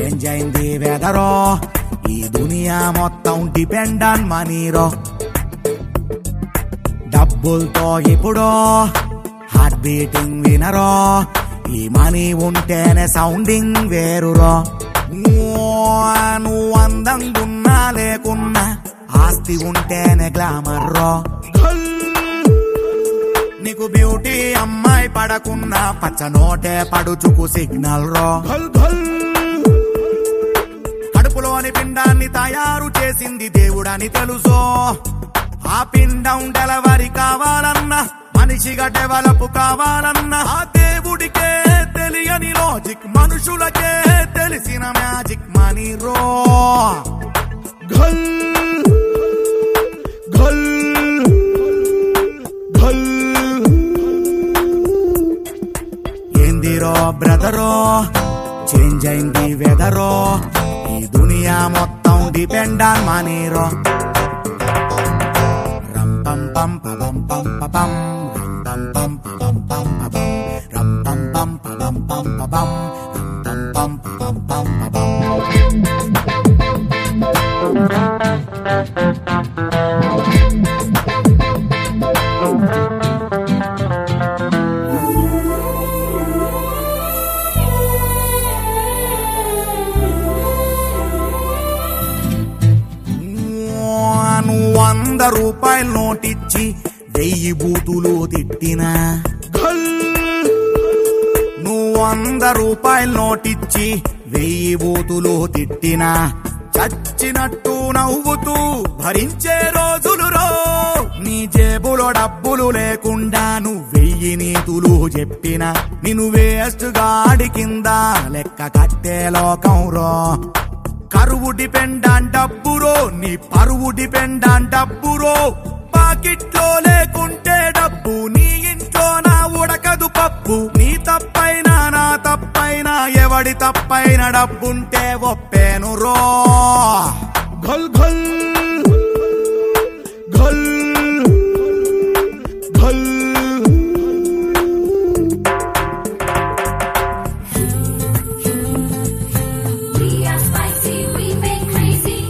Change అయింది వెదరో ఈ దునియా మొత్తం డిపెండ్ ఆన్ మనీరో డబ్బులతో ఇప్పుడు హార్ట్ బీటింగ్ వినరో ఈ మనీ ఉంటేనే సౌండింగ్ వేరురో నువ్వు అందంగున్నా లేకున్నా ఆస్తి ఉంటేనే గ్లామర్ రో నీకు బ్యూటీ అమ్మాయి పడకున్నా పచ్చ నోటే పడుచుకు సిగ్నల్ రో కడుపులోని పిండాన్ని తయారు చేసింది దేవుడని తెలుసో ఆ పిండం డెలవరి కావాలన్నా మనిషిగా డెవలప్ కావాలన్నా ఆ దేవుడికే తెలియని లాజిక్ మనుషులకే తెలిసిన మ్యాజిక్ మనీ రో घल घल घल ఏందిరో బ్రదరో చేంజ్ అయింది వెదరో ఈ దునియా మొత్తం డిపెండ్ ఆన్ మనీరో రం పం పం పం పం పం రం పం పం పం పం పం రం పం పం పం పం పం రం పం పం పం పం పం నువ్వు వంద రూపాయలు నోటిచ్చి వెయ్యి బూతులు తిట్టినా घल నువ్వు వంద రూపాయలు నోటిచ్చి వెయ్యి బూతులు తిట్టినా చచ్చినట్టు నవ్వుతూ భరించే రోజులు రో నీ జేబులో డబ్బులు లేకుండా నువ్వు వెయ్యి నీతులు చెప్పిన నిన్ను వేస్ట్ గాడి కింద లెక్క కట్టే లోకం రో కరువు డిపెండ్ ఆన్ డబ్బురో నీ పరువు డిపెండ్ ఆన్ డబ్బురో పాకెట్లో లేకుంటే డబ్బు నీ ఇంట్లో నా ఉడకదు పప్పు నీ తప్పైనా నా తప్పైనా ఎవడి తప్పైన డబ్బుంటే ఒప్పేను రో घल घल घल घल We are spicy, we make crazy.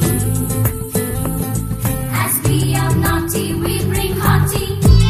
As we are naughty, we bring hottie.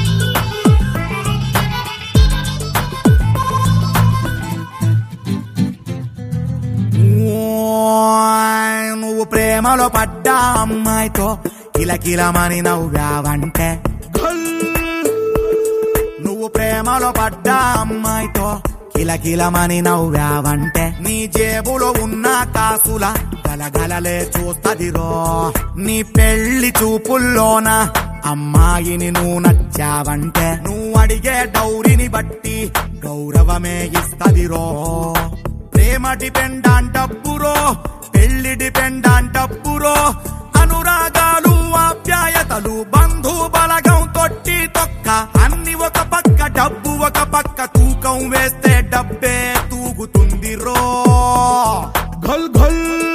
ఓయ్, నువ్వు ప్రేమలో పడ్డా అమ్మాయితో కిలకిలమని నవ్వావంటే घल నువ్వు ప్రేమలో పడ్డా అమ్మాయితో కిలకిలమని నవ్వావంటే నీ జేబులో ఉన్న కాసుల గలగలలే చూస్తదిరో నీ పెళ్లి చూపుల్లోన అమ్మాయిని నువ్వు నచ్చావంటే నువ్వు అడిగే డౌరిని బట్టి గౌరవమే ఇస్తదిరో ప్రేమ డిపెండ్ ఆన్ డబ్బురో పెళ్లి డిపెండ్ ఆన్ డబ్బురో అనురాగాలు ఆప్యాయతలు బంధు బలగం తొట్టి తొక్క అన్ని ఒక పక్క డబ్బు ఒక పక్క తూకం వేస్తే డబ్బే తూగుతుంది రో घल घल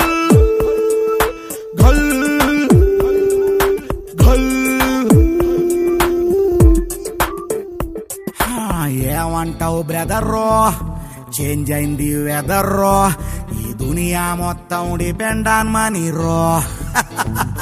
घल घल హా, ఏమంటావు బ్రదర్రో చేంజ్ అయింది వెదర్రో ఈ దునియా మొత్తం డిపెండ్ ఆన్ మనీ రో